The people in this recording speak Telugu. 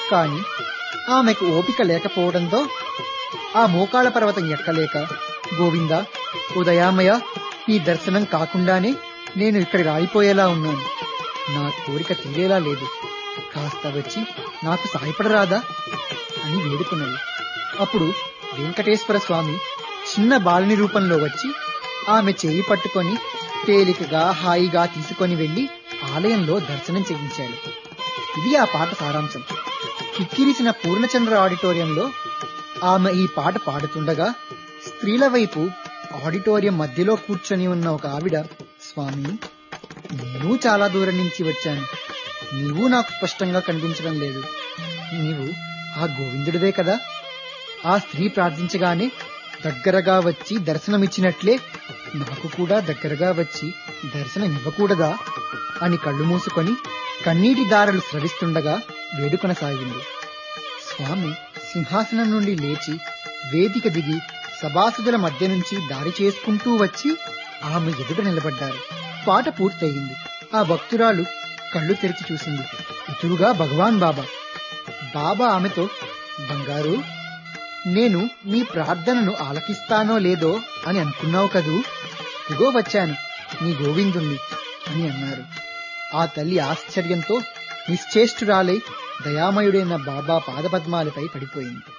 కాని ఆమెకు ఓపిక లేకపోవడంతో ఆ మోకాళ్ళ పర్వతం ఎక్కలేక గోవింద ఉదయామయ ఈ దర్శనం కాకుండానే నేను ఇక్కడ రాయిపోయేలా ఉన్నాను నా కోరిక తీరేలా లేదు కాస్త వచ్చి నాకు సాయపడరాదా అని వేడుకున్నది అప్పుడు వెంకటేశ్వర స్వామి చిన్న బాలుని రూపంలో వచ్చి ఆమె చేయి పట్టుకొని తేలికగా హాయిగా తీసుకొని వెళ్లి ఆలయంలో దర్శనం చేయించాడు ఇది ఆ పాట సారాంశం కిక్కిరిసిన పూర్ణచంద్ర ఆడిటోరియంలో ఆమె ఈ పాట పాడుతుండగా స్త్రీల వైపు ఆడిటోరియం మధ్యలో కూర్చొని ఉన్న ఒక ఆవిడ స్వామి నేను చాలా దూరం నుంచి వచ్చాను నీవు నాకు స్పష్టంగా కనిపించడం లేదు నీవు ఆ గోవిందుడివే కదా ఆ స్త్రీ ప్రార్థించగానే దగ్గరగా వచ్చి దర్శనమిచ్చినట్లే నాకు కూడా దగ్గరగా వచ్చి దర్శనమివ్వకూడదా అని కళ్ళు మూసుకొని కన్నీటి దారలు స్రవిస్తుండగా వేడుకొనసాగింది స్వామి సింహాసనం నుండి లేచి వేదిక దిగి సభాసదుల మధ్య నుంచి దారి చేసుకుంటూ వచ్చి ఆమె ఎదుట నిలబడ్డారు పాట పూర్తయింది ఆ భక్తురాలు కళ్ళు తెరిచి చూసింది ఎదురుగా భగవాన్ బాబా బాబా ఆమెతో బంగారు నేను నీ ప్రార్థనను ఆలకిస్తానో లేదో అని అనుకున్నావు కదూ ఇగో వచ్చాను నీ గోవిందుణ్ణి అని అన్నారు ఆ తల్లి ఆశ్చర్యంతో నిశ్చేష్టురాలై దయామయుడైన బాబా పాదపద్మాలపై పడిపోయింది